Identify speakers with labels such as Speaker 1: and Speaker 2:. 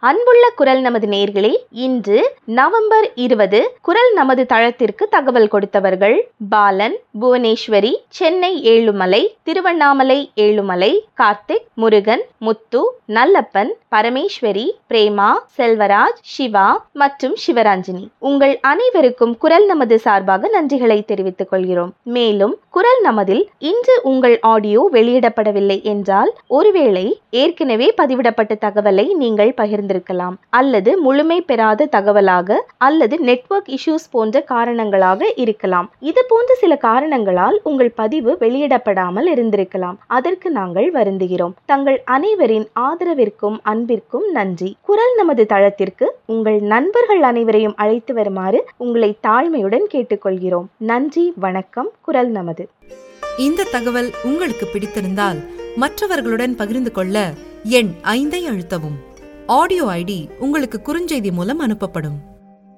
Speaker 1: அன்புள்ள குரல் நமது நேர்களே இன்று நவம்பர் இருபது குரல் நமது தளத்திற்கு தகவல் கொடுத்தவர்கள் பாலன் புவனேஸ்வரி சென்னை ஏழுமலை திருவண்ணாமலை ஏழுமலை கார்த்திக் முருகன் முத்து நல்லப்பன் பரமேஸ்வரி பிரேமா செல்வராஜ் சிவா மற்றும் சிவராஞ்சினி உங்கள் அனைவருக்கும் குரல் நமது சார்பாக நன்றிகளை தெரிவித்துக் கொள்கிறோம் மேலும் குரல் நமதில் இன்று உங்கள் ஆடியோ வெளியிடப்படவில்லை என்றால் ஒருவேளை ஏற்கனவே பதிவிடப்பட்ட தகவலை நீங்கள் பகிர்ந்திருக்கலாம் அல்லது முழுமை பெறாத தகவலாக அல்லது நெட்வொர்க் இஷ்யூஸ் போன்ற காரணங்களாக இருக்கலாம் இது போன்ற சில காரணங்களால் உங்கள் பதிவு வெளியிடப்படாமல் இருந்திருக்கலாம் அதற்கு நாங்கள் வருந்துகிறோம் தங்கள் அனைவரின் ஆதரவிற்கும் அன்பிற்கும் நன்றி குரல் நமது தளத்திற்கு உங்கள் நண்பர்கள் அனைவரையும் அழைத்து வருமாறு உங்களை தாழ்மையுடன் கேட்டுக்கொள்கிறோம் நன்றி வணக்கம் குரல் நமது
Speaker 2: இந்த தகவல் உங்களுக்கு பிடித்திருந்தால் மற்றவர்களுடன் பகிர்ந்து கொள்ள எண் ஐந்தை அழுத்தவும் ஆடியோ ஐடி உங்களுக்கு குறுஞ்செய்தி மூலம் அனுப்பப்படும்